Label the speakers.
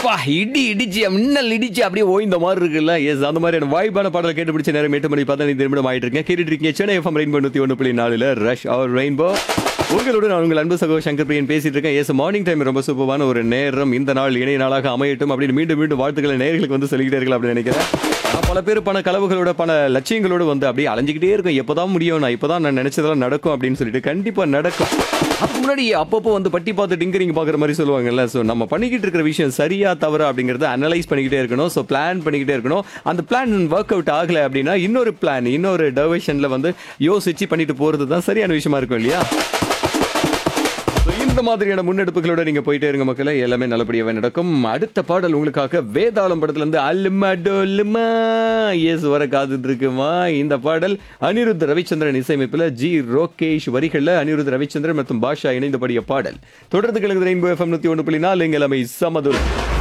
Speaker 1: பா இடி இடிச்சு மின்னல் இடிச்சு அப்படியே ஓய்ந்த மாதிரி இருக்குல்ல எஸ் அந்த மாதிரியான வாய்ப்பான பாடலை கேட்டு பிடிச்ச நேரம் எட்டு மணி பதினைந்து நிமிடம் ஆயிட்டு இருக்கேன் கேட்டுட்டு இருக்கீங்க சென்னை எஃப்எம் ரெயின்போ நூத்தி ஒன்று புள்ளி நாலுல ரஷ் அவர் ரெயின்போ உங்களோட நான் உங்கள் அன்பு சகோ சங்கர் பிரியன் பேசிட்டு இருக்கேன் எஸ் மார்னிங் டைம் ரொம்ப சூப்பரான ஒரு நேரம் இந்த நாள் இணைய நாளாக அமையட்டும் அப்படின்னு மீண்டும் மீண்டும் வாழ்த்துக்களை நேர்களுக்கு வந்து சொல்லிக்கிட்டே இருக்கலாம் அப்படின்னு நினைக்கிறேன் நான் பல பேர் பண கனவுகளோட பண லட்சியங்களோட வந்து அப்படியே அலைஞ்சிக்கிட்டே இருக்கும் எப்பதான் முடியும் நான் இப்பதான் நான் நினைச்சதெல்லாம் நடக்கும் அப்படின்னு சொல்லிட்டு கண்டிப்பா நடக்கும் அதுக்கு முன்னாடி அப்பப்போ வந்து பட்டி பார்த்து டிங்கரிங் பார்க்குற மாதிரி சொல்லுவாங்கல்ல ஸோ நம்ம பண்ணிக்கிட்டு இருக்கிற விஷயம் சரியா தவறா அப்படிங்கறத அனலைஸ் பண்ணிக்கிட்டே இருக்கணும் ஸோ பிளான் பண்ணிக்கிட்டே இருக்கணும் அந்த பிளான் ஒர்க் அவுட் ஆகலை அப்படின்னா இன்னொரு பிளான் இன்னொரு டெர்வேஷன்ல வந்து யோசிச்சு பண்ணிட்டு போறது தான் சரியான விஷயமா இருக்கும் இல்லையா So, இந்த மாதிரியான முன்னெடுப்புகளோட நீங்க போயிட்டே இருங்க மக்களே எல்லாமே நல்லபடியாவே நடக்கும் அடுத்த பாடல் உங்களுக்காக வேதாளம் படத்துல இருந்து அல்லுமா எஸ் வர காத்துட்டு இருக்குமா இந்த பாடல் அனிருத் ரவிச்சந்திரன் இசையமைப்புல ஜி ரோகேஷ் வரிகள்ல அனிருத் ரவிச்சந்திரன் மற்றும் பாஷா இணைந்து பாடிய பாடல் தொடர்ந்து கிழங்கு ரெயின்போ எஃப்எம் நூத்தி ஒன்று புள்ளி நாலு எங்கள் சமதுல்